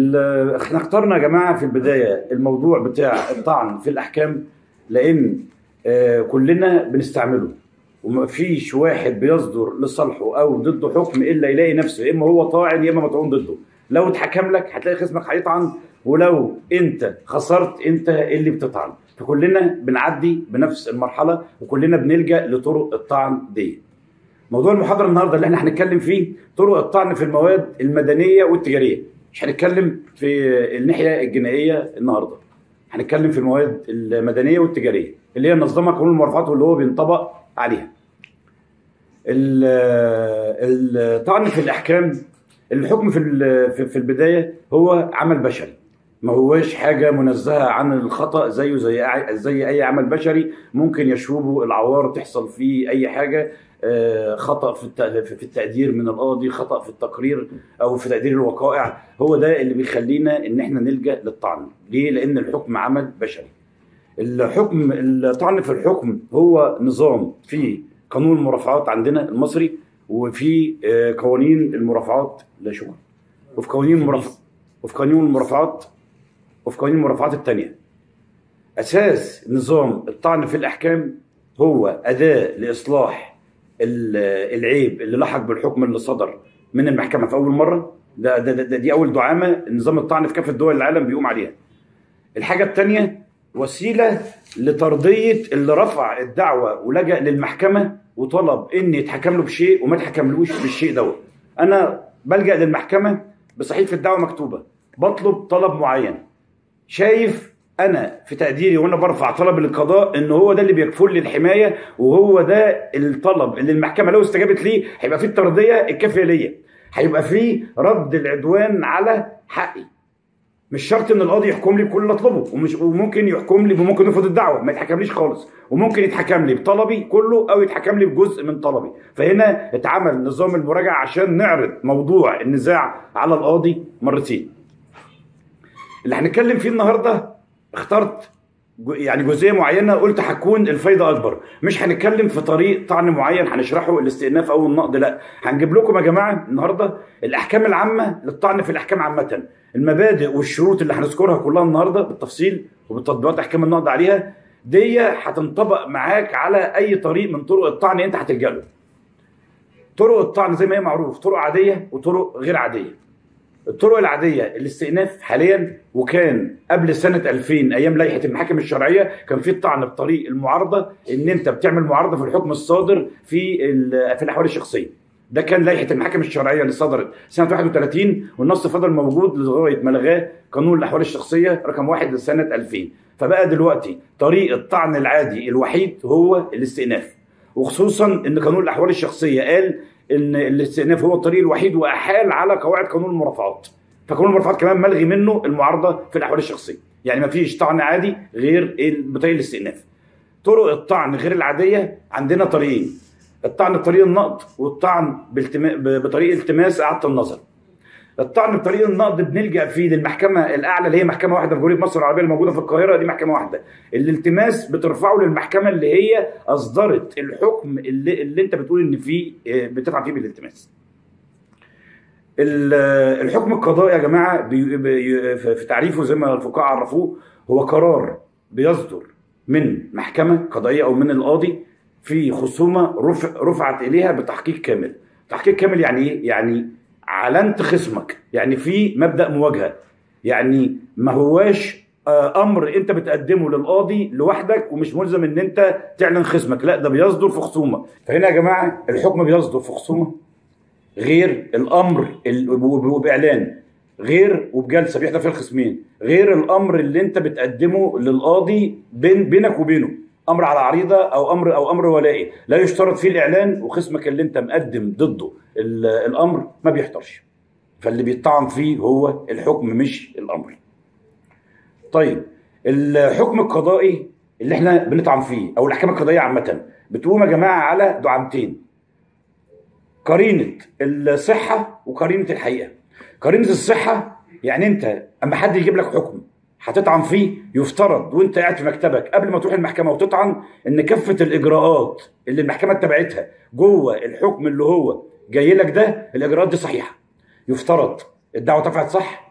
ال- احنا اخترنا يا جماعه في البدايه الموضوع بتاع الطعن في الاحكام لان آه، كلنا بنستعمله ومفيش واحد بيصدر لصالحه او ضده حكم الا يلاقي نفسه يا اما هو طاعن يا اما مطعون ضده لو اتحكم لك هتلاقي خصمك هيطعن ولو انت خسرت انت اللي بتطعن فكلنا بنعدي بنفس المرحله وكلنا بنلجا لطرق الطعن دي موضوع المحاضره النهارده اللي احنا هنتكلم فيه طرق الطعن في المواد المدنيه والتجاريه مش هنتكلم في الناحيه الجنائيه النهارده هنتكلم في المواد المدنيه والتجاريه اللي هي نظمها قانون المرافعات واللي هو بينطبق عليها ال- الطعن في الاحكام الحكم في ال- في- في البدايه هو عمل بشري ما هواش حاجه منزهه عن الخطا زيه زي أي- زي اي عمل بشري ممكن يشوبه العوار تحصل فيه اي حاجه آه، خطا في الت- في التقدير من القاضي خطا في التقرير او في تقدير الوقائع هو ده اللي بيخلينا ان احنا نلجا للطعن ليه لان الحكم عمل بشري الحكم الطعن في الحكم هو نظام في قانون المرافعات عندنا المصري وفي آه، قوانين المرافعات لا شكرا وفي قوانين المرافعات وفي قانون المرافعات وفي قوانين المرافعات الثانيه اساس نظام الطعن في الاحكام هو اداه لاصلاح ال- العيب اللي لحق بالحكم اللي صدر من المحكمه في اول مره ده, ده, ده دي اول دعامه نظام الطعن في كافه دول العالم بيقوم عليها الحاجه الثانيه وسيله لترضيه اللي رفع الدعوه ولجا للمحكمه وطلب ان يتحكم له بشيء وما يتحكملوش بالشيء دوت انا بلجا للمحكمه بصحيفه الدعوه مكتوبه بطلب طلب معين شايف انا في تقديري وانا برفع طلب للقضاء ان هو ده اللي بيكفل لي الحمايه وهو ده الطلب اللي المحكمه لو استجابت ليه هيبقى فيه الترضيه الكافيه ليا هيبقى فيه رد العدوان على حقي مش شرط ان القاضي يحكم لي بكل اللي اطلبه ومش وممكن يحكم لي وممكن يرفض الدعوه ما يتحكمليش خالص وممكن يتحكم لي بطلبي كله او يتحكم لي بجزء من طلبي فهنا اتعمل نظام المراجعه عشان نعرض موضوع النزاع على القاضي مرتين اللي هنتكلم فيه النهارده اخترت جو- يعني جزئيه معينه قلت هتكون الفايده اكبر مش هنتكلم في طريق طعن معين هنشرحه الاستئناف او النقد لا هنجيب لكم يا جماعه النهارده الاحكام العامه للطعن في الاحكام عامه المبادئ والشروط اللي هنذكرها كلها النهارده بالتفصيل وبالتطبيقات احكام النقد عليها دي هتنطبق معاك على اي طريق من طرق الطعن انت هتلجا له طرق الطعن زي ما هي معروف طرق عاديه وطرق غير عاديه الطرق العاديه الاستئناف حاليا وكان قبل سنه 2000 ايام لائحه المحاكم الشرعيه كان في الطعن بطريق المعارضه ان انت بتعمل معارضه في الحكم الصادر في ال- في الاحوال الشخصيه ده كان لائحه المحاكم الشرعيه اللي صدرت سنه 31 والنص فضل موجود لغايه ما لغاه قانون الاحوال الشخصيه رقم واحد لسنه 2000 فبقى دلوقتي طريق الطعن العادي الوحيد هو الاستئناف وخصوصا ان قانون الاحوال الشخصيه قال ان الاستئناف هو الطريق الوحيد واحال على قواعد قانون المرافعات فقانون المرافعات كمان ملغي منه المعارضه في الاحوال الشخصيه يعني ما فيش طعن عادي غير ال- بطريق الاستئناف طرق الطعن غير العاديه عندنا طريقين الطعن بطريق النقد والطعن بالتما... ب- بطريق التماس اعاده النظر الطعن بطريق النقد بنلجا فيه للمحكمه الاعلى اللي هي محكمه واحده في جمهوريه مصر العربيه الموجوده في القاهره دي محكمه واحده الالتماس بترفعه للمحكمه اللي هي اصدرت الحكم اللي, اللي انت بتقول ان فيه آه، بتدفع فيه بالالتماس ال- الحكم القضائي يا جماعه بي بي في تعريفه زي ما الفقهاء عرفوه هو قرار بيصدر من محكمه قضائيه او من القاضي في خصومه رفع رفعت اليها بتحقيق كامل تحقيق كامل يعني ايه يعني علنت خصمك يعني في مبدا مواجهه يعني ما هواش آه، امر انت بتقدمه للقاضي لوحدك ومش ملزم ان انت تعلن خصمك لا ده بيصدر في خصومه فهنا يا جماعه الحكم بيصدر في خصومه غير الامر ال- وب- وباعلان غير وبجلسه بيحضر فيها الخصمين غير الامر اللي انت بتقدمه للقاضي بين بينك وبينه امر على عريضه او امر او امر ولائي لا يشترط فيه الاعلان وخصمك اللي انت مقدم ضده ال- الامر ما بيحضرش فاللي بيطعن فيه هو الحكم مش الامر طيب الحكم القضائي اللي احنا بنطعن فيه او الاحكام القضائيه عامه بتقوم يا جماعه على دعامتين قرينه الصحه وقرينه الحقيقه قرينه الصحه يعني انت اما حد يجيب لك حكم هتطعن فيه يفترض وانت قاعد في مكتبك قبل ما تروح المحكمه وتطعن ان كافه الاجراءات اللي المحكمه اتبعتها جوه الحكم اللي هو جاي لك ده الاجراءات دي صحيحه يفترض الدعوه اترفعت صح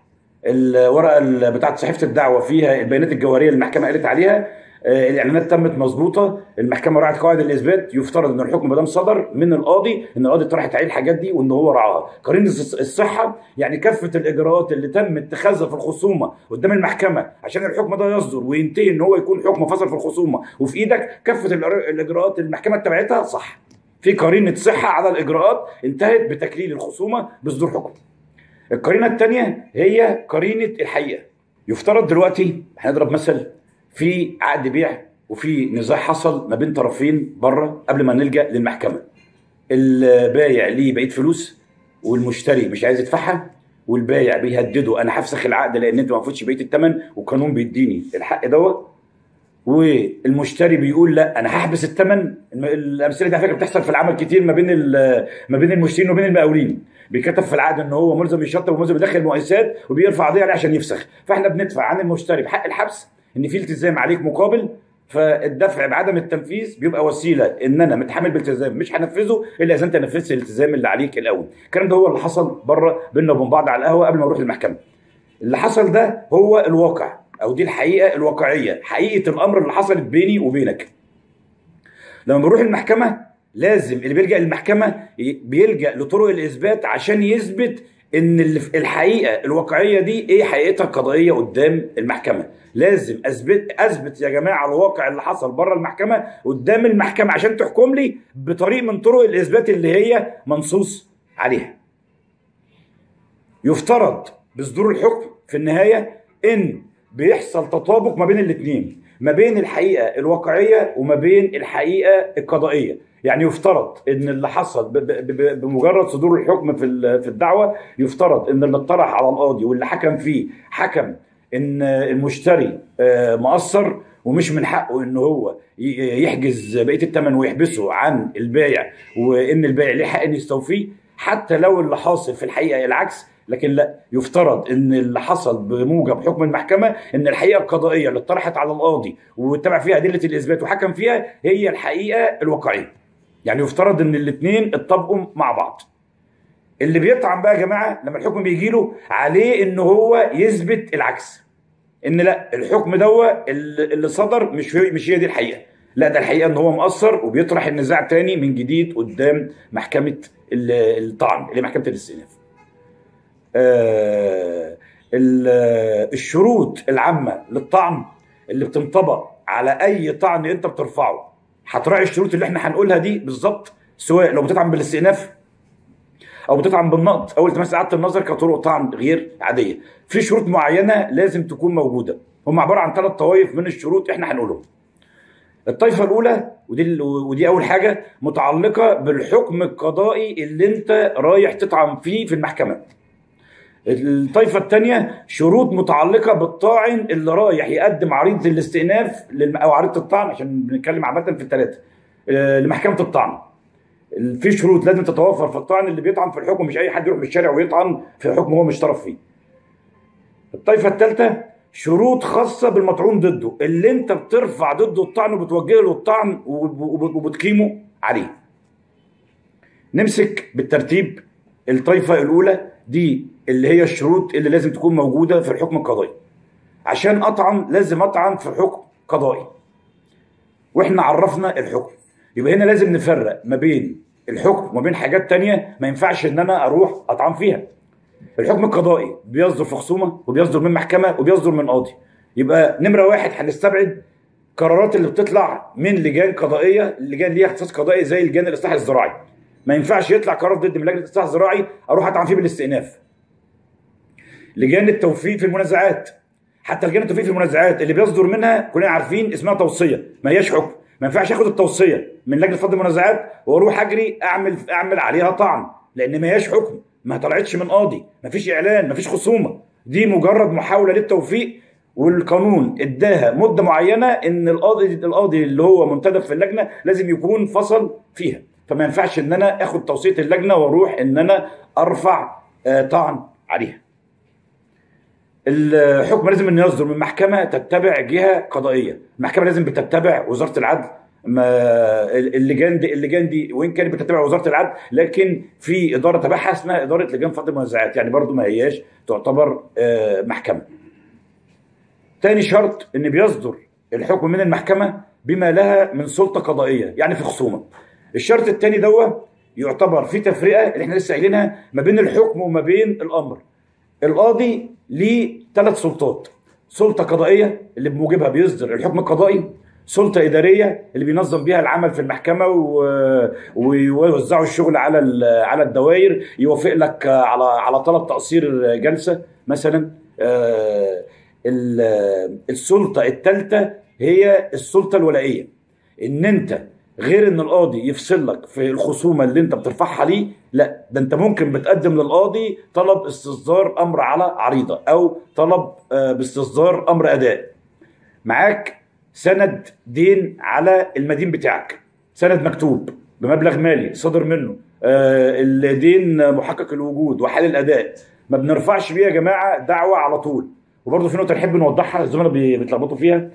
الورقه ال- بتاعت صحيفه الدعوه فيها البيانات الجوهريه اللي المحكمه قالت عليها آه، الاعلانات تمت مظبوطه المحكمه راعت قواعد الاثبات يفترض ان الحكم ما دام صدر من القاضي ان القاضي طرحت عليه الحاجات دي وان هو رعاها قرينه الص- الصحه يعني كافه الاجراءات اللي تم اتخاذها في الخصومه قدام المحكمه عشان الحكم ده يصدر وينتهي ان هو يكون حكم فصل في الخصومه وفي ايدك كافه الإجراء- الاجراءات اللي المحكمه اتبعتها صح في قرينه صحه على الاجراءات انتهت بتكليل الخصومه بصدور حكم القرينه الثانيه هي قرينه الحقيقه يفترض دلوقتي هنضرب مثل في عقد بيع وفي نزاع حصل ما بين طرفين بره قبل ما نلجا للمحكمه البايع ليه بقيه فلوس والمشتري مش عايز يدفعها والبايع بيهدده انا هفسخ العقد لان انت ما فوتش بقيه الثمن والقانون بيديني الحق دوت والمشتري بيقول لا انا هحبس الثمن الامثله دي على فكره بتحصل في العمل كتير ما بين ال- ما بين المشترين وبين المقاولين بيكتب في العقد ان هو ملزم يشطب وملزم يدخل مؤسسات وبيرفع قضيه عليه عشان يفسخ فاحنا بندفع عن المشتري بحق الحبس ان في التزام عليك مقابل فالدفع بعدم التنفيذ بيبقى وسيله ان انا متحمل بالتزام مش هنفذه الا اذا انت نفذت الالتزام اللي عليك الاول الكلام ده هو اللي حصل بره بيننا وبين بعض على القهوه قبل ما نروح للمحكمه اللي حصل ده هو الواقع او دي الحقيقه الواقعيه حقيقه الامر اللي حصلت بيني وبينك لما بنروح المحكمه لازم اللي بيلجا للمحكمه ي- بيلجا لطرق الاثبات عشان يثبت ان اللي في- الحقيقه الواقعيه دي ايه حقيقتها القضائيه قدام المحكمه لازم اثبت اثبت يا جماعه الواقع اللي حصل بره المحكمه قدام المحكمه عشان تحكم لي بطريق من طرق الاثبات اللي هي منصوص عليها يفترض بصدور الحكم في النهايه ان بيحصل تطابق ما بين الاثنين ما بين الحقيقه الواقعيه وما بين الحقيقه القضائيه يعني يفترض ان اللي حصل ب- ب- ب- بمجرد صدور الحكم في ال- في الدعوه يفترض ان اللي اطرح على القاضي واللي حكم فيه حكم ان المشتري آه، مقصر ومش من حقه ان هو ي- يحجز بقيه الثمن ويحبسه عن البائع وان البائع ليه حق ان يستوفيه حتى لو اللي حاصل في الحقيقه العكس لكن لا يفترض ان اللي حصل بموجب حكم المحكمه ان الحقيقه القضائيه اللي اتطرحت على القاضي واتبع فيها ادله الاثبات وحكم فيها هي الحقيقه الواقعيه يعني يفترض ان الاثنين اتطابقوا مع بعض اللي بيطعن بقى يا جماعه لما الحكم بيجي له عليه ان هو يثبت العكس ان لا الحكم دوا اللي اللي صدر مش هي مش هي دي الحقيقه لا ده الحقيقه ان هو مقصر وبيطرح النزاع تاني من جديد قدام محكمه ال- الطعن اللي هي محكمه الاستئناف آه، ال- آه، الشروط العامه للطعن اللي بتنطبق على اي طعن انت بترفعه هتراعي الشروط اللي احنا هنقولها دي بالظبط سواء لو بتطعن بالاستئناف او بتطعن بالنقد او التماس اعاده النظر كطرق طعن غير عاديه في شروط معينه لازم تكون موجوده هم عباره عن ثلاث طوائف من الشروط احنا هنقولهم الطائفه الاولى ودي ودي اول حاجه متعلقه بالحكم القضائي اللي انت رايح تطعن فيه في المحكمه الطائفه الثانيه شروط متعلقه بالطاعن اللي رايح يقدم عريضه الاستئناف للم- او عريضه الطعن عشان بنتكلم عامه في الثلاثه آه، لمحكمه الطعن في شروط لازم تتوفر في الطعن اللي بيطعن في الحكم مش اي حد يروح من الشارع ويطعن في حكم هو مش طرف فيه الطائفه الثالثه شروط خاصه بالمطعون ضده اللي انت بترفع ضده الطعن وبتوجه له الطعن وب- وب- وبتقيمه عليه نمسك بالترتيب الطائفه الاولى دي اللي هي الشروط اللي لازم تكون موجوده في الحكم القضائي عشان اطعن لازم اطعن في حكم قضائي واحنا عرفنا الحكم يبقى هنا لازم نفرق ما بين الحكم وما بين حاجات تانية ما ينفعش ان انا اروح اطعن فيها الحكم القضائي بيصدر في خصومه وبيصدر من محكمه وبيصدر من قاضي يبقى نمره واحد هنستبعد قرارات اللي بتطلع من لجان قضائيه لجان ليها اختصاص قضائي زي لجان الاصلاح الزراعي ما ينفعش يطلع قرار ضد من لجنه الاصلاح الزراعي اروح اطعن فيه بالاستئناف لجان التوفيق في المنازعات حتى لجان التوفيق في المنازعات اللي بيصدر منها كلنا عارفين اسمها توصيه ما هياش حكم ما ينفعش اخد التوصيه من لجنه فض المنازعات واروح اجري اعمل اعمل عليها طعن لان ما هياش حكم ما طلعتش من قاضي ما فيش اعلان ما فيش خصومه دي مجرد محاوله للتوفيق والقانون اداها مده معينه ان القاضي القاضي اللي هو منتدب في اللجنه لازم يكون فصل فيها فما ينفعش ان انا اخد توصيه اللجنه واروح ان انا ارفع آه، طعن عليها الحكم لازم انه يصدر من محكمه تتبع جهه قضائيه المحكمه لازم بتتبع وزاره العدل ما اللجان دي اللجان دي وان كانت بتتبع وزاره العدل لكن في اداره تبعها اسمها اداره لجان فض المنازعات يعني برضو ما هياش تعتبر آه، محكمه. تاني شرط ان بيصدر الحكم من المحكمه بما لها من سلطه قضائيه يعني في خصومه. الشرط الثاني دوت يعتبر في تفرقه اللي احنا لسه قايلينها ما بين الحكم وما بين الامر. القاضي ليه ثلاث سلطات سلطه قضائيه اللي بموجبها بيصدر الحكم القضائي سلطه اداريه اللي بينظم بيها العمل في المحكمه و- ويوزعوا الشغل على ال- على الدوائر يوافق لك على على طلب تقصير جلسه مثلا آه، ال- السلطه الثالثه هي السلطه الولائيه ان انت غير ان القاضي يفصل لك في الخصومه اللي انت بترفعها ليه لا ده انت ممكن بتقدم للقاضي طلب استصدار امر على عريضه او طلب آه، باستصدار امر اداء معاك سند دين على المدين بتاعك سند مكتوب بمبلغ مالي صدر منه آه، الدين محقق الوجود وحال الاداء ما بنرفعش بيه يا جماعه دعوه على طول وبرضه في نقطه نحب نوضحها الزملاء بي- بيتلخبطوا فيها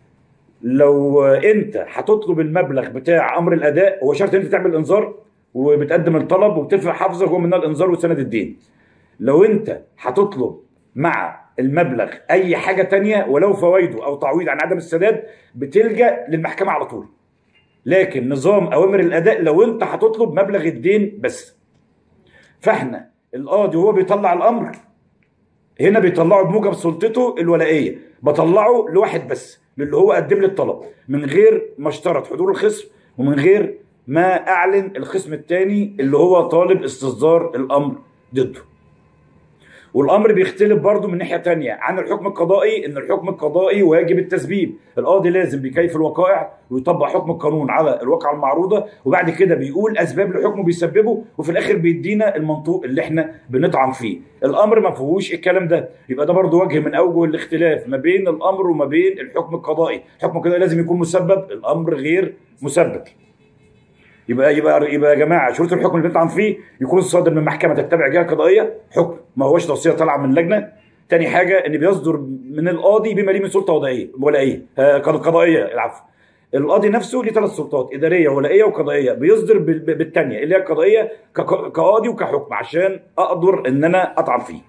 لو انت هتطلب المبلغ بتاع امر الاداء هو شرط ان انت تعمل انذار وبتقدم الطلب وبتدفع حافظه جوه منها الانذار وسند الدين لو انت هتطلب مع المبلغ اي حاجه تانية ولو فوائده او تعويض عن عدم السداد بتلجا للمحكمه على طول لكن نظام اوامر الاداء لو انت هتطلب مبلغ الدين بس فاحنا القاضي وهو بيطلع الامر هنا بيطلعه بموجب سلطته الولائيه بطلعه لواحد بس للي هو قدم لي الطلب من غير ما اشترط حضور الخصم ومن غير ما اعلن الخصم الثاني اللي هو طالب استصدار الامر ضده والامر بيختلف برضه من ناحيه تانية عن الحكم القضائي ان الحكم القضائي واجب التسبيب القاضي لازم بيكيف الوقائع ويطبق حكم القانون على الواقعه المعروضه وبعد كده بيقول اسباب لحكمه بيسببه وفي الاخر بيدينا المنطوق اللي احنا بنطعن فيه الامر ما فيهوش الكلام ده يبقى ده برضه وجه من اوجه الاختلاف ما بين الامر وما بين الحكم القضائي الحكم القضائي لازم يكون مسبب الامر غير مسبب يبقى يبقى يبقى يا جماعه شروط الحكم اللي بنطعن فيه يكون صادر من محكمه تتبع جهه قضائيه حكم ما هوش توصيه طالعه من لجنه تاني حاجه ان بيصدر من القاضي بما ليه من سلطه ولائيه ولائيه آه، قض- قضائيه العفو القاضي نفسه ليه ثلاث سلطات اداريه ولائيه وقضائيه بيصدر بال- بالثانيه اللي هي القضائيه كق- كقاضي وكحكم عشان اقدر ان انا اطعن فيه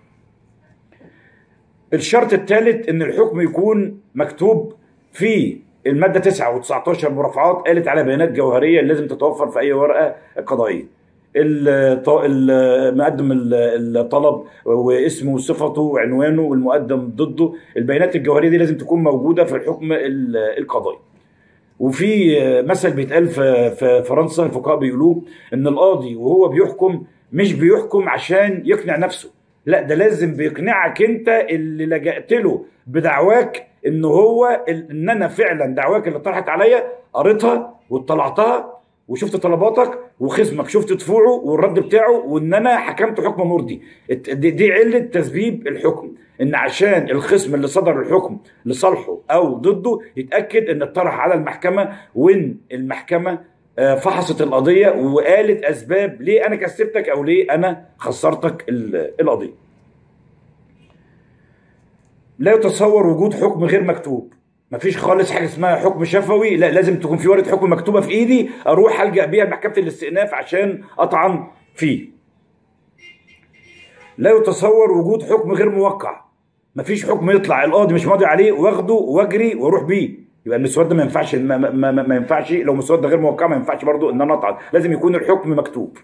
الشرط الثالث ان الحكم يكون مكتوب في الماده 9 و19 مرافعات قالت على بيانات جوهريه لازم تتوفر في اي ورقه قضائيه الط- المقدم ال- الطلب واسمه وصفته وعنوانه والمقدم ضده البيانات الجوهريه دي لازم تكون موجوده في الحكم ال- القضائي وفي مثل بيتقال في في فرنسا الفقهاء بيقولوه ان القاضي وهو بيحكم مش بيحكم عشان يقنع نفسه لا ده لازم بيقنعك انت اللي لجأت له بدعواك ان هو ال- ان انا فعلا دعواك اللي طرحت عليا قريتها واطلعتها وشفت طلباتك وخصمك شفت دفوعه والرد بتاعه وان انا حكمت حكم مرضي الت- دي, دي عله تسبيب الحكم ان عشان الخصم اللي صدر الحكم لصالحه او ضده يتاكد ان اتطرح على المحكمه وان المحكمه آه، فحصت القضيه وقالت اسباب ليه انا كسبتك او ليه انا خسرتك ال- القضيه. لا يتصور وجود حكم غير مكتوب مفيش خالص حاجه اسمها حكم شفوي لا لازم تكون في ورقه حكم مكتوبه في ايدي اروح الجا بيها لمحكمه الاستئناف عشان اطعن فيه لا يتصور وجود حكم غير موقع مفيش حكم يطلع القاضي مش ماضي عليه واخده واجري واروح بيه يبقى المسود ده ما ينفعش ما, ما, ما, ما ينفعش لو مسود ده غير موقع ما ينفعش برضو ان انا اطعن لازم يكون الحكم مكتوب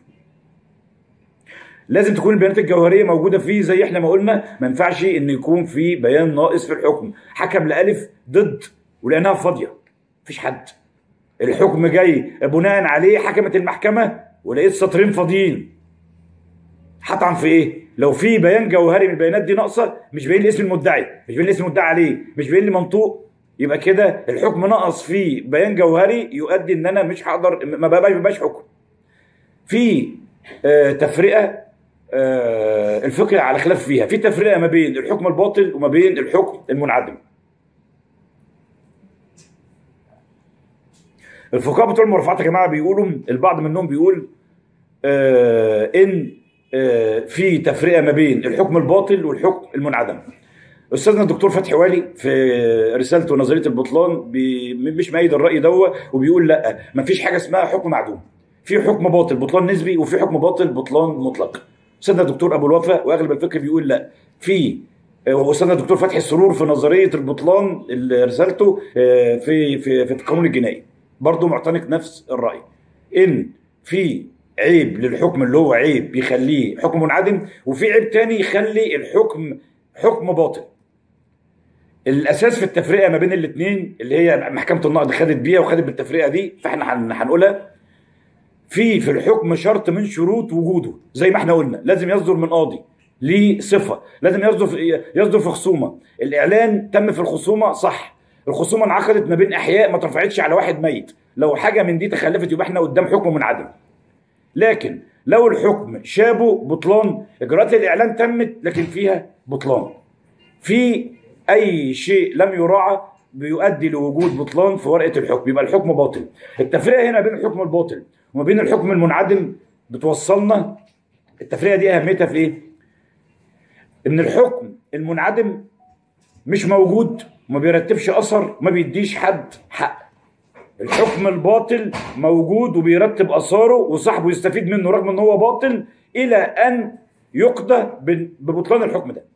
لازم تكون البيانات الجوهريه موجوده فيه زي احنا ما قلنا ما ينفعش ان يكون في بيان ناقص في الحكم حكم لالف ضد ولانها فاضيه مفيش حد الحكم جاي بناء عليه حكمت المحكمه ولقيت سطرين فاضيين هطعن في ايه؟ لو في بيان جوهري من البيانات دي ناقصه مش باين لي اسم المدعي، مش باين لي اسم المدعي عليه، مش باين لي منطوق يبقى كده الحكم نقص فيه بيان جوهري يؤدي ان انا مش هقدر ما بقاش بقاش حكم. في آه تفرقه آه الفقه على خلاف فيها، في تفرقه ما بين الحكم الباطل وما بين الحكم المنعدم. الفقهاء بتوع المرافعات يا جماعه بيقولوا البعض منهم بيقول آه ان آه في تفرقه ما بين الحكم الباطل والحكم المنعدم استاذنا الدكتور فتحي والي في رسالته نظريه البطلان بي مش مأيد الراي دوت وبيقول لا مفيش حاجه اسمها حكم معدوم في حكم باطل بطلان نسبي وفي حكم باطل بطلان مطلق استاذنا الدكتور ابو الوفا واغلب الفكر بيقول لا في واستاذنا الدكتور فتحي السرور في نظريه البطلان اللي رسالته آه، في في في القانون الجنائي برضه معتنق نفس الراي ان في عيب للحكم اللي هو عيب بيخليه حكم منعدم وفي عيب تاني يخلي الحكم حكم باطل الاساس في التفرقه ما بين الاثنين اللي هي محكمه النقد خدت بيها وخدت بالتفرقه دي فاحنا هن- هنقولها في في الحكم شرط من شروط وجوده زي ما احنا قلنا لازم يصدر من قاضي ليه صفه لازم يصدر في يصدر في خصومه الاعلان تم في الخصومه صح الخصومه انعقدت ما بين احياء ما اترفعتش على واحد ميت لو حاجه من دي تخلفت يبقى احنا قدام حكم منعدم لكن لو الحكم شابه بطلان اجراءات الاعلان تمت لكن فيها بطلان في اي شيء لم يراعى بيؤدي لوجود بطلان في ورقه الحكم يبقى الحكم باطل التفرقه هنا بين الحكم الباطل وما بين الحكم المنعدم بتوصلنا التفرقه دي اهميتها في ايه ان الحكم المنعدم مش موجود وما بيرتبش اثر وما بيديش حد حق الحكم الباطل موجود وبيرتب اثاره وصاحبه يستفيد منه رغم ان هو باطل الى ان يقضى ببطلان الحكم ده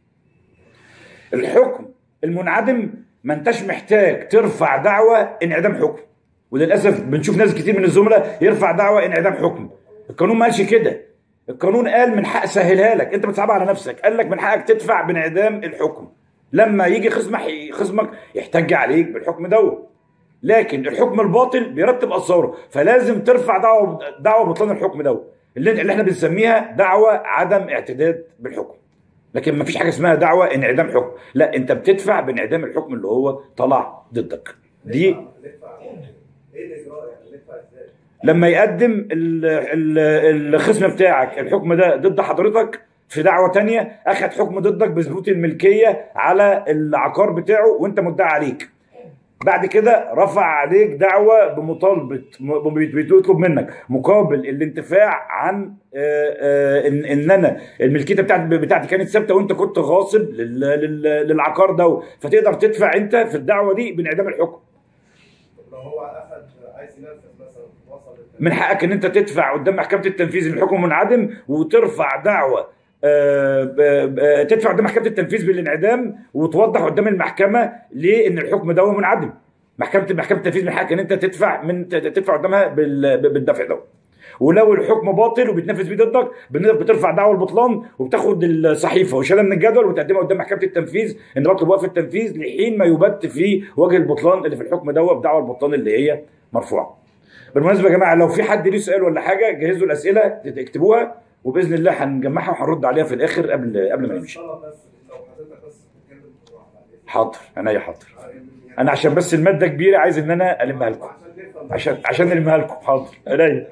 الحكم المنعدم ما انتش محتاج ترفع دعوة انعدام حكم وللاسف بنشوف ناس كتير من الزملاء يرفع دعوة انعدام حكم القانون ما قالش كده القانون قال من حق سهلها لك انت بتصعبها على نفسك قال لك من حقك تدفع بانعدام الحكم لما يجي خصمك خصمك يحتج عليك بالحكم دوت لكن الحكم الباطل بيرتب اثاره فلازم ترفع دعوه دعوه بطلان الحكم دوت اللي, اللي احنا بنسميها دعوه عدم اعتداد بالحكم لكن ما فيش حاجه اسمها دعوه انعدام حكم لا انت بتدفع بانعدام الحكم اللي هو طلع ضدك دي ايه الاجراء يعني ندفع ازاي؟ لما يقدم ال- ال- الخصم بتاعك الحكم ده ضد حضرتك في دعوة تانية أخد حكم ضدك بثبوت الملكية على العقار بتاعه وأنت مدعي عليك بعد كده رفع عليك دعوة بمطالبة م- بيت- بيطلب منك مقابل الانتفاع عن آه، آه، ان ان انا الملكيه بتاعتي بتاعتي كانت ثابته وانت كنت غاصب لل- لل- للعقار ده فتقدر تدفع انت في الدعوه دي بانعدام الحكم طب لو هو اخد عايز ينفذ مثلا وصل للتنفيذ. من حقك ان انت تدفع قدام محكمه التنفيذ ان الحكم منعدم وترفع دعوه آه، ب- ب- تدفع قدام محكمه التنفيذ بالانعدام وتوضح قدام المحكمه ليه ان الحكم ده هو منعدم محكمه محكمه التنفيذ من حقك ان انت تدفع من ت- تدفع قدامها بال- بالدفع ده ولو الحكم باطل وبيتنفذ بيه ضدك بن- بترفع دعوه البطلان وبتاخد الصحيفه وشالها من الجدول وتقدمها قدام محكمه التنفيذ ان بطلب وقف التنفيذ لحين ما يبت في وجه البطلان اللي في الحكم ده بدعوى البطلان اللي هي مرفوعه. بالمناسبه يا جماعه لو في حد ليه سؤال ولا حاجه جهزوا الاسئله تكتبوها وباذن الله هنجمعها وهنرد عليها في الاخر قبل قبل ما نمشي. طلب بس لو حضرتك بس بتتكلم بالراحه بعد حاضر عينيا حاضر. يعني انا عشان بس الماده كبيره عايز ان انا المها لكم. عشان نفهم عشان عشان نلمها لكم حاضر عينيا.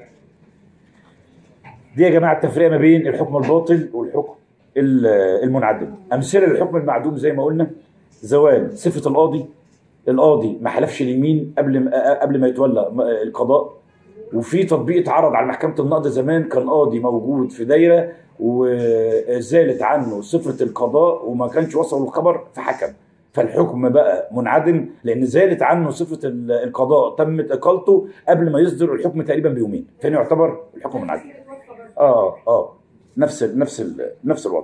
دي يا جماعه التفرقه ما بين الحكم الباطل والحكم ال- المنعدم امثله للحكم المعدوم زي ما قلنا زوال صفه القاضي القاضي ما حلفش اليمين قبل ما قبل ما يتولى م- القضاء وفي تطبيق اتعرض على محكمه النقد زمان كان قاضي موجود في دايره وزالت عنه صفه القضاء وما كانش وصل الخبر فحكم فالحكم بقى منعدم لان زالت عنه صفه ال- القضاء تمت اقالته قبل ما يصدر الحكم تقريبا بيومين فهنا يعتبر الحكم منعدم اه اه نفس ال نفس ال نفس الوضع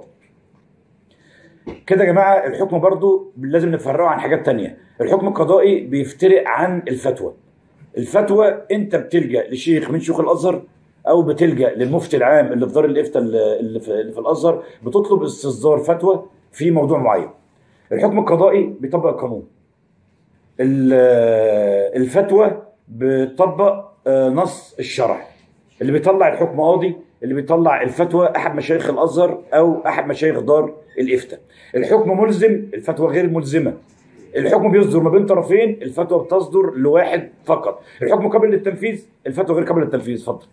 كده يا جماعه الحكم برضو لازم نفرقه عن حاجات تانية الحكم القضائي بيفترق عن الفتوى الفتوى انت بتلجا لشيخ من شيوخ الازهر او بتلجا للمفتي العام اللي في دار الافتاء اللي اللي في, اللي في الازهر بتطلب استصدار فتوى في موضوع معين الحكم القضائي بيطبق القانون ال- الفتوى بتطبق آه، نص الشرع اللي بيطلع الحكم قاضي اللي بيطلع الفتوى احد مشايخ الازهر او احد مشايخ دار الافتاء الحكم ملزم الفتوى غير ملزمه الحكم بيصدر ما بين طرفين الفتوى بتصدر لواحد فقط الحكم قابل للتنفيذ الفتوى غير قابله للتنفيذ اتفضل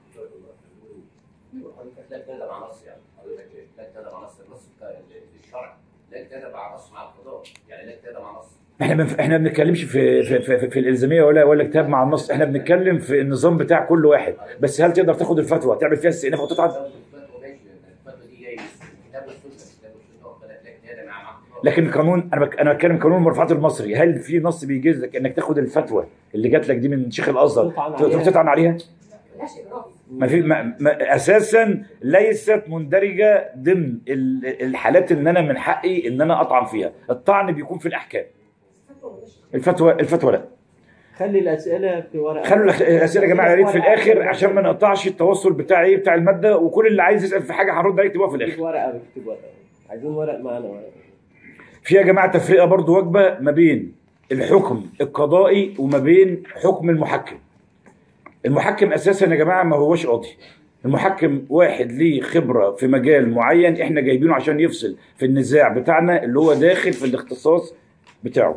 حضرتك لا تكتب مع نص يعني حضرتك لا تكتب مع نص النص بتاع الشرع لا تكتب مع نص مع القضاء يعني لا تكتب مع نص احنا بنف... احنا ما بنتكلمش في في, في, في, في الالزاميه ولا ولا كتاب مع النص احنا بنتكلم في النظام بتاع كل واحد بس هل تقدر تاخد الفتوى تعمل فيها استئناف وتطعن لو الفتوى ماشي الفتوى دي جاي كتاب والسنه كتاب والسنه واخد بالك لا تكتب مع مع القضاء لكن القانون انا بك... انا بتكلم قانون المرفوعات المصري هل في نص بيجيز لك انك تاخد الفتوى اللي جات لك دي من شيخ الازهر تطعن تروح عليها. تطعن عليها؟ ملهاش اجراء ما في ما ما اساسا ليست مندرجه ضمن ال- الحالات ان انا من حقي ان انا اطعن فيها الطعن بيكون في الاحكام الفتوى الفتوى لا خلي الاسئله في ورقه خلوا الأخ- الاسئله يا جماعه يا ريت في الاخر عشان ما نقطعش التواصل بتاع ايه بتاع الماده وكل اللي عايز يسال في حاجه هنرد عليه يكتبوها في الاخر اكتب ورقه اكتب ورقه عايزين ورق معانا ورق في يا جماعه تفرقه برضو وجبه ما بين الحكم القضائي وما بين حكم المحكم المحكم اساسا يا جماعه ما هوش قاضي المحكم واحد ليه خبره في مجال معين احنا جايبينه عشان يفصل في النزاع بتاعنا اللي هو داخل في الاختصاص بتاعه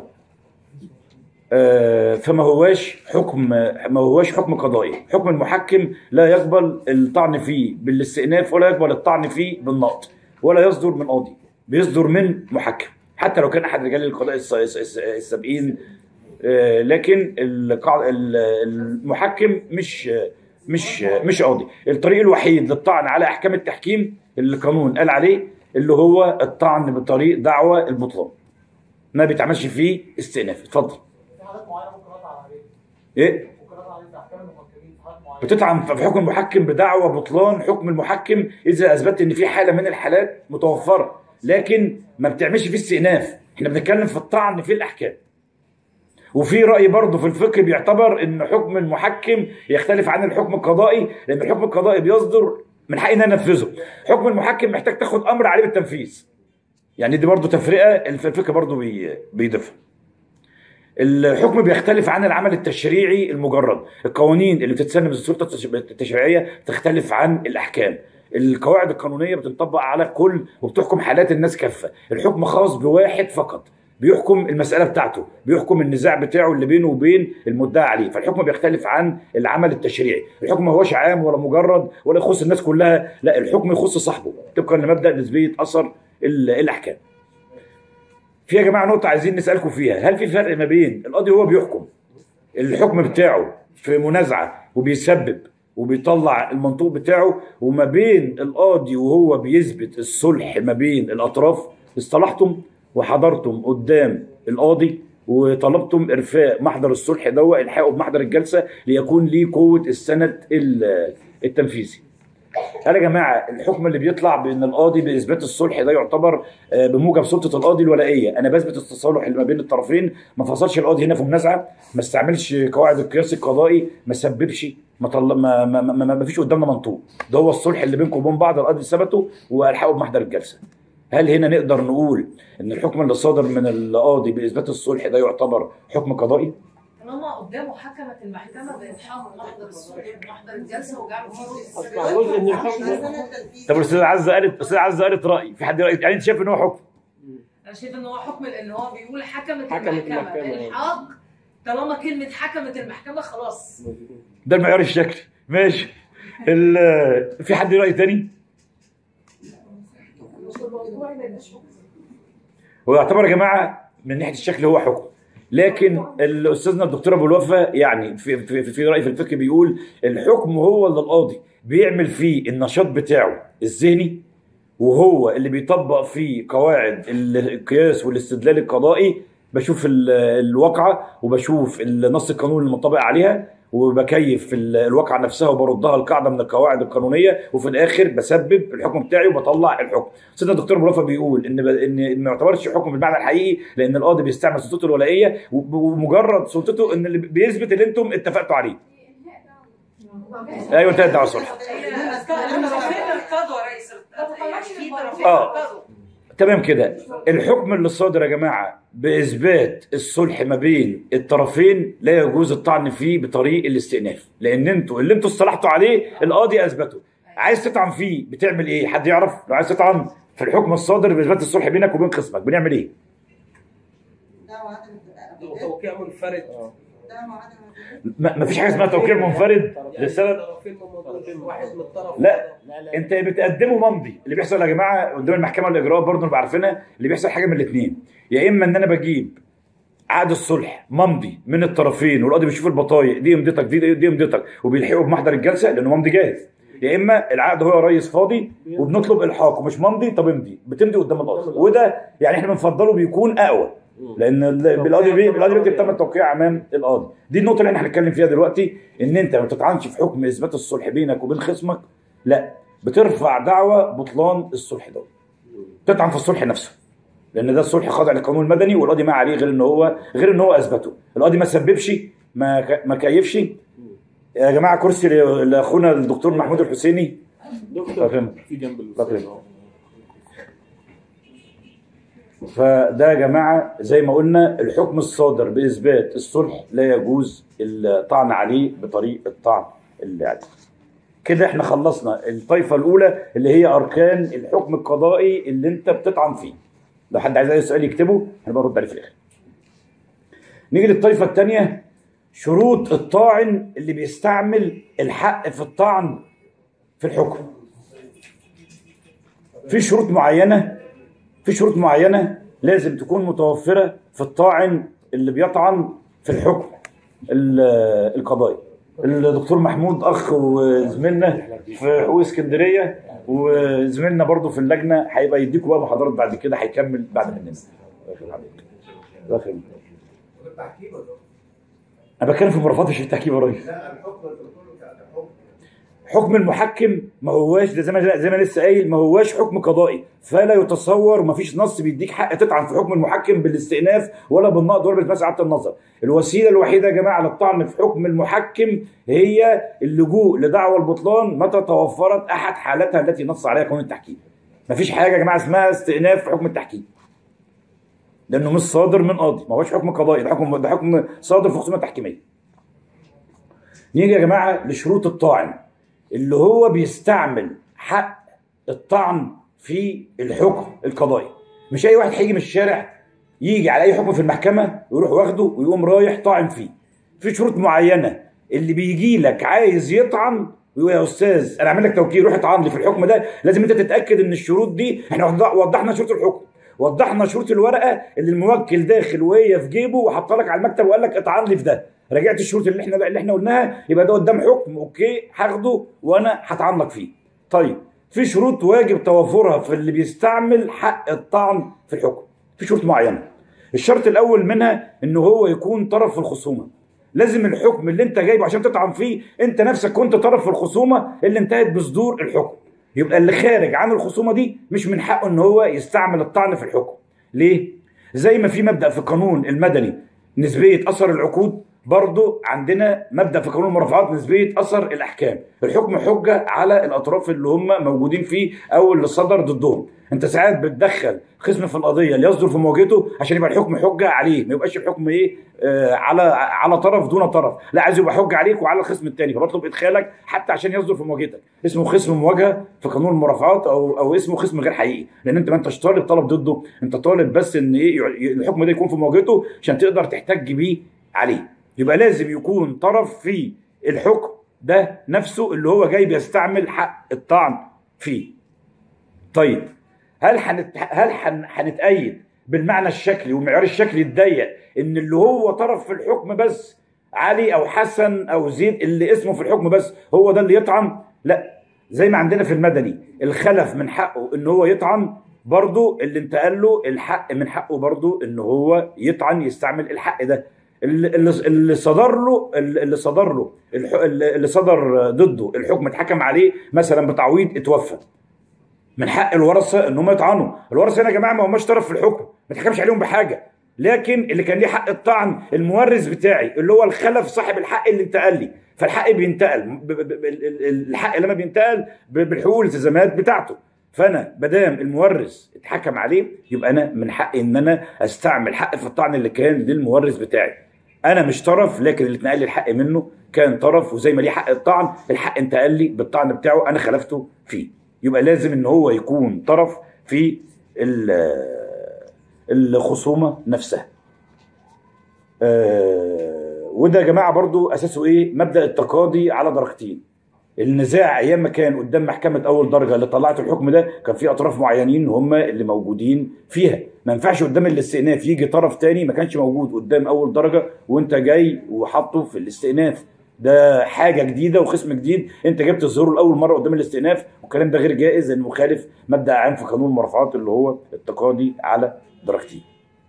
آه، فما هواش حكم ما هواش حكم قضائي حكم المحكم لا يقبل الطعن فيه بالاستئناف ولا يقبل الطعن فيه بالنقض ولا يصدر من قاضي بيصدر من محكم حتى لو كان احد رجال القضاء الس- الس- الس- السابقين آه، لكن القاع- ال- المحكم مش مش مش قاضي الطريق الوحيد للطعن على احكام التحكيم اللي القانون قال عليه اللي هو الطعن بطريق دعوى البطلان ما بيتعملش فيه استئناف اتفضل في حالات معينه ممكن اطعن عليه ايه ممكن اطعن عليه في احكام المحكمين في حالات معينه بتطعن في حكم المحكم بدعوى بطلان حكم المحكم اذا اثبت ان في حاله من الحالات متوفره لكن ما بتعملش فيه استئناف احنا بنتكلم في الطعن في الاحكام وفي راي برضه في الفقه بيعتبر ان حكم المحكم يختلف عن الحكم القضائي لان الحكم القضائي بيصدر من حقي ان انا انفذه حكم المحكم محتاج تاخد امر عليه بالتنفيذ يعني دي برضه تفرقه الفقه برضه بي بيضيفها الحكم بيختلف عن العمل التشريعي المجرد القوانين اللي بتتسن من السلطه التش- التشريعيه تختلف عن الاحكام القواعد القانونيه بتنطبق على كل وبتحكم حالات الناس كافه الحكم خاص بواحد فقط بيحكم المساله بتاعته بيحكم النزاع بتاعه اللي بينه وبين المدعى عليه فالحكم بيختلف عن العمل التشريعي الحكم ما هوش عام ولا مجرد ولا يخص الناس كلها لا الحكم يخص صاحبه طبقا لمبدا نسبيه اثر ال- الاحكام في يا جماعه نقطه عايزين نسالكم فيها هل في فرق ما بين القاضي وهو بيحكم الحكم بتاعه في منازعه وبيسبب وبيطلع المنطوق بتاعه وما بين القاضي وهو بيثبت الصلح ما بين الاطراف اصطلحتم وحضرتم قدام القاضي وطلبتم ارفاء محضر الصلح ده الحاقه بمحضر الجلسه ليكون ليه قوه السند ال- التنفيذي قال يا جماعه الحكم اللي بيطلع بان القاضي باثبات الصلح ده يعتبر آه، بموجب سلطه القاضي الولائيه انا بثبت التصالح اللي ما بين الطرفين ما فصلش القاضي هنا في منازعه ما استعملش قواعد القياس القضائي ما سببش ما طل... ما, ما, ما, ما, ما فيش قدامنا منطوق ده هو الصلح اللي بينكم وبين بعض القاضي ثبته والحقه بمحضر الجلسه هل هنا نقدر نقول ان الحكم اللي صادر من القاضي باثبات الصلح ده يعتبر حكم قضائي طالما قدامه حكمت المحكمه بإلحاق محضر الصلح محضر الجلسه وجعله فيه أصبح جزء من الحكم طب الاستاذ عزه قالت الاستاذ عزه قالت راي في حد رأي يعني انت شايف ان هو حكم انا شايف ان هو حكم لان هو بيقول حكمت, حكمت المحكمه المحكمة. بإلحاق طالما كلمه حكمت المحكمه خلاص ده المعيار الشكلي ماشي ال- في حد راي تاني هو يعتبر يا جماعه من ناحيه الشكل هو حكم لكن الاستاذنا الدكتور ابو الوفا يعني في في, في راي في الفقه بيقول الحكم هو اللي القاضي بيعمل فيه النشاط بتاعه الذهني وهو اللي بيطبق فيه قواعد القياس والاستدلال القضائي بشوف ال- الواقعه وبشوف النص القانوني المنطبق عليها وبكيف ال- الواقعه نفسها وبردها القاعده من القواعد القانونيه وفي الاخر بسبب الحكم بتاعي وبطلع الحكم. سيدنا الدكتور مرافق بيقول ان ب- ان ما يعتبرش حكم بالمعنى الحقيقي لان القاضي بيستعمل سلطته الولائيه وب- ومجرد سلطته ان اللي بيثبت اللي انتم اتفقتوا عليه. ايوه انتهت دعوه الصلح. الطرفين ارتضوا يا ريس يعني في طرفين آه. ارتضوا تمام كده الحكم اللي صادر يا جماعه باثبات الصلح ما بين الطرفين لا يجوز الطعن فيه بطريق الاستئناف لان انتوا اللي انتوا اصطلحتوا عليه القاضي اثبته عايز تطعن فيه بتعمل ايه حد يعرف لو عايز تطعن في الحكم الصادر باثبات الصلح بينك وبين خصمك بنعمل ايه توقيع منفرد ما ما فيش حاجه اسمها توقيع منفرد لسبب طرفين ممضون واحد من الطرف لا لا لا انت بتقدمه ممضي اللي بيحصل يا جماعه قدام المحكمه الاجراءات برضه نبقى عارفينها اللي بيحصل حاجه من الاثنين يا اما ان انا بجيب عقد الصلح ممضي من الطرفين والقاضي بيشوف البطايق دي امضتك دي دي امضتك وبيلحقوا بمحضر الجلسه لانه ممضي جاهز يا اما العقد هو يا ريس فاضي وبنطلب الحاق ومش ممضي طب امضي بتمضي قدام القاضي وده يعني احنا بنفضله بيكون اقوى لان ال- بالقاضي بي- بالقاضي بيكتب تم التوقيع امام القاضي دي النقطه اللي احنا هنتكلم فيها دلوقتي ان انت ما بتطعنش في حكم اثبات الصلح بينك وبين خصمك لا بترفع دعوى بطلان الصلح ده تطعن في الصلح نفسه لان ده الصلح خاضع للقانون المدني والقاضي ما عليه غير ان هو غير ان هو اثبته القاضي ما سببش ما ك- ما كيفش يا جماعه كرسي ل- لاخونا الدكتور محمود الحسيني دكتور فاهم في جنب فاهم. الاستاذ أهو. فده يا جماعه زي ما قلنا الحكم الصادر باثبات الصلح لا يجوز الطعن عليه بطريق الطعن العادي كده احنا خلصنا الطائفه الاولى اللي هي اركان الحكم القضائي اللي انت بتطعن فيه لو حد عايز اي سؤال يكتبه هنبقى نرد عليه في الاخر نيجي للطائفه الثانيه شروط الطاعن اللي بيستعمل الحق في الطعن في الحكم في شروط معينه في شروط معينه لازم تكون متوفره في الطاعن اللي بيطعن في الحكم ال- القضائي الدكتور محمود اخ وزميلنا في حقوق اسكندريه وزميلنا برضو في اللجنه هيبقى يديكوا بقى محاضرات بعد كده هيكمل بعد مننا الله يخليك عليك. الله يخليك. التحكيم ولا انا بتكلم في مرافعات مش التحكيم يا راجل لا الحكم انت بتقول كحكم حكم المحكم ما هواش ده زي ما زي ما لسه قايل ما هواش حكم قضائي فلا يتصور وما فيش نص بيديك حق تطعن في حكم المحكم بالاستئناف ولا بالنقد ولا بالمساس عدة النظر الوسيله الوحيده يا جماعه للطعن في حكم المحكم هي اللجوء لدعوى البطلان متى توفرت احد حالاتها التي نص عليها قانون التحكيم ما فيش حاجه يا جماعه اسمها استئناف في حكم التحكيم لانه مش صادر من قاضي ما هوش حكم قضائي ده حكم ده حكم صادر في خصومه تحكيميه نيجي يا جماعه لشروط الطاعن اللي هو بيستعمل حق الطعن في الحكم القضائي مش اي واحد هيجي من الشارع يجي على اي حكم في المحكمه ويروح واخده ويقوم رايح طاعن فيه في شروط معينه اللي بيجي لك عايز يطعن ويقول يا استاذ انا اعمل لك توكيل روح اطعن لي في الحكم ده لازم انت تتاكد ان الشروط دي احنا وضح- وضحنا شروط الحكم وضحنا شروط الورقه اللي الموكل داخل وهي في جيبه وحطها لك على المكتب وقال لك اطعن لي في ده رجعت الشروط اللي احنا اللي احنا قلناها يبقى ده قدام حكم اوكي هاخده وانا هطعن لك فيه طيب في شروط واجب توفرها في اللي بيستعمل حق الطعن في الحكم في شروط معينه الشرط الاول منها ان هو يكون طرف في الخصومه لازم الحكم اللي انت جايبه عشان تطعن فيه انت نفسك كنت طرف في الخصومه اللي انتهت بصدور الحكم يبقى اللي خارج عن الخصومه دي مش من حقه ان هو يستعمل الطعن في الحكم ليه زي ما في مبدا في القانون المدني نسبيه اثر العقود برضو عندنا مبدا في قانون المرافعات نسبيه اثر الاحكام الحكم حجه على الاطراف اللي هم موجودين فيه او اللي صدر ضدهم انت ساعات بتدخل خصم في القضيه اللي يصدر في مواجهته عشان يبقى الحكم حجه عليه ما يبقاش الحكم ايه آه على على طرف دون طرف لا عايز يبقى حجه عليك وعلى الخصم الثاني فبطلب ادخالك حتى عشان يصدر في مواجهتك اسمه خصم مواجهه في قانون المرافعات او او اسمه خصم غير حقيقي لان انت ما انتش طالب طلب ضده انت طالب بس ان ايه يع- الحكم ده يكون في مواجهته عشان تقدر تحتج بيه عليه يبقى لازم يكون طرف في الحكم ده نفسه اللي هو جاي بيستعمل حق الطعن فيه طيب هل حنت... هل حن... هنتأيد بالمعنى الشكلي والمعيار الشكلي الضيق ان اللي هو طرف في الحكم بس علي او حسن او زيد اللي اسمه في الحكم بس هو ده اللي يطعن لا زي ما عندنا في المدني الخلف من حقه ان هو يطعن برضه اللي انتقل له الحق من حقه برضه ان هو يطعن يستعمل الحق ده اللي اللي صدر له اللي صدر له الح- اللي صدر ضده الحكم اتحكم عليه مثلا بتعويض اتوفى من حق الورثه ان هم يطعنوا الورثه هنا يا جماعه ما هماش طرف في الحكم ما تحكمش عليهم بحاجه لكن اللي كان ليه حق الطعن المورث بتاعي اللي هو الخلف صاحب الحق اللي انتقل لي فالحق بينتقل ب- ب- ب- ال- ال- الحق لما بينتقل ب- بالحقوق والالتزامات بتاعته فانا مادام المورث اتحكم عليه يبقى انا من حقي ان انا استعمل حق في الطعن اللي كان للمورث بتاعي انا مش طرف لكن اللي اتنقل لي الحق منه كان طرف وزي ما ليه حق الطعن الحق انتقل لي بالطعن بتاعه انا خلفته فيه يبقى لازم ان هو يكون طرف في ال- الخصومه نفسها آه، وده يا جماعه برضو اساسه ايه مبدا التقاضي على درجتين النزاع ايام ما كان قدام محكمه اول درجه اللي طلعت الحكم ده كان في اطراف معينين هم اللي موجودين فيها ما ينفعش قدام الاستئناف يجي طرف تاني ما كانش موجود قدام اول درجه وانت جاي وحاطه في الاستئناف ده حاجه جديده وخصم جديد انت جبت تظهره لاول مره قدام الاستئناف والكلام ده غير جائز لانه مخالف مبدا عام في قانون المرافعات اللي هو التقاضي على درجتين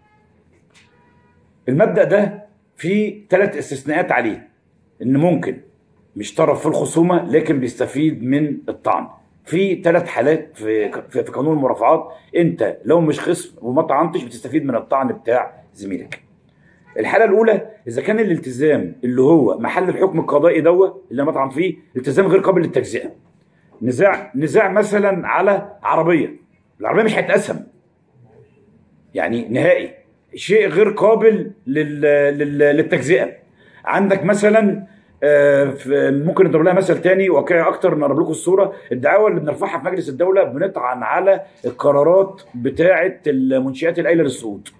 المبدا ده فيه ثلاث استثناءات عليه ان ممكن مش طرف في الخصومه لكن بيستفيد من الطعن في ثلاث حالات في في في قانون المرافعات انت لو مش خصم وما طعنتش بتستفيد من الطعن بتاع زميلك الحاله الاولى اذا كان الالتزام اللي هو محل الحكم القضائي دوت اللي انا بطعن فيه التزام غير قابل للتجزئه نزاع نزاع مثلا على عربيه العربيه مش هتتقسم يعني نهائي شيء غير قابل لل... لل... للتجزئه عندك مثلا آه، في- ممكن نضرب لها مثل تاني واقعي اكتر نقرب لكم الصوره الدعاوى اللي بنرفعها في مجلس الدوله بنطعن على القرارات بتاعه المنشات القايله للسقوط